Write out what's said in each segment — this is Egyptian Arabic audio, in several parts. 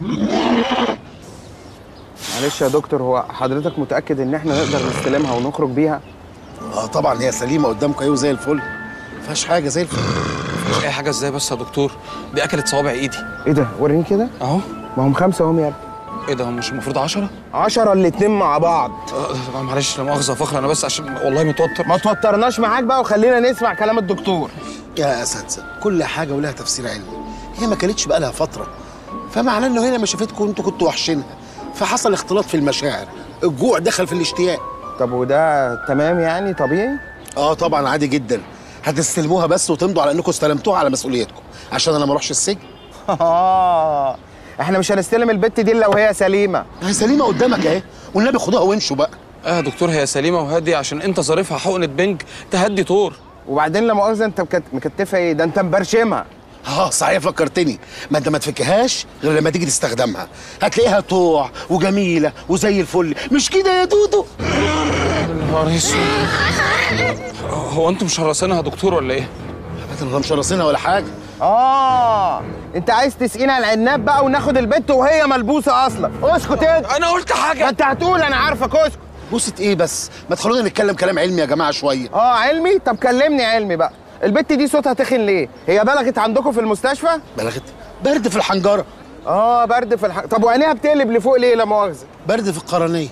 معلش يا دكتور هو حضرتك متاكد ان احنا نقدر نستلمها ونخرج بيها اه طبعا هي سليمه قدامكم ايوه زي الفل ما فيهاش حاجه زي الفل مش اي حاجه ازاي بس يا دكتور دي اكلت صوابع ايدي ايه ده وريني كده اهو ما هم خمسه هم يا ابني ايه ده هو مش المفروض 10 عشرة الاتنين مع بعض طبعا معلش لا مؤاخذه يا فخر انا بس عشان والله متوتر ما توترناش معاك بقى وخلينا نسمع كلام الدكتور يا اساتذه كل حاجه ولها تفسير علمي هي ما كانتش بقى لها فتره فمعناه انه هنا ما شافتكم انتوا كنتوا وحشينها فحصل اختلاط في المشاعر الجوع دخل في الاشتياق طب وده تمام يعني طبيعي اه طبعا عادي جدا هتستلموها بس وتمضوا على انكم استلمتوها على مسؤوليتكم عشان انا ما اروحش السجن آه احنا مش هنستلم البت دي الا وهي سليمه هي سليمه قدامك اهي والنبي خدوها وامشوا بقى اه يا دكتور هي سليمه وهاديه عشان انت ظارفها حقنه بنج تهدي طور وبعدين لا مؤاخذه انت مكت- مكتفها ايه ده انت مبرشمها اه صحيح فكرتني ما انت ما تفكهاش غير لما تيجي تستخدمها هتلاقيها طوع وجميله وزي الفل مش كده يا دودو نهار اسود هو انتوا مش هرسانها يا دكتور ولا ايه؟ ابدا انا مش راسينها ولا حاجه اه انت عايز تسقينا العناب بقى وناخد البت وهي ملبوسه اصلا اسكت انت انا قلت ما حاجه انت هتقول انا عارفك اسكت بصت ايه بس ما تخلونا نتكلم كلام علمي يا جماعه شويه اه علمي طب كلمني علمي بقى البت دي صوتها تخن ليه هي بلغت عندكم في المستشفى بلغت برد في الحنجره اه برد في الح... طب وعينيها بتقلب لفوق ليه لا مؤاخذه برد في القرنيه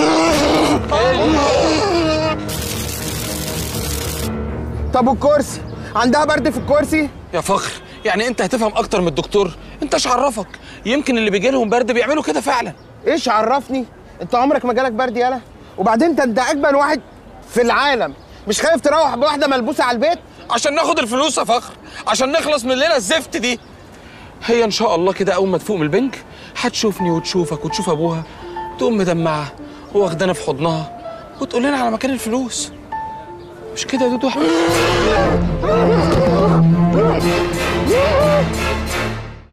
طب والكرسي عندها برد في الكرسي يا فخر يعني انت هتفهم اكتر من الدكتور انت ايش عرفك يمكن اللي بيجي لهم برد بيعملوا كده فعلا ايش عرفني انت عمرك ما جالك برد يالا وبعدين انت انت اجمل واحد في العالم مش خايف تروح بواحده ملبوسه على البيت عشان ناخد الفلوس يا فخر عشان نخلص من الليله الزفت دي هي ان شاء الله كده اول ما تفوق من البنك هتشوفني وتشوفك وتشوف ابوها تقوم مدمعه واخدانا في حضنها وتقول لنا على مكان الفلوس مش كده يا دودو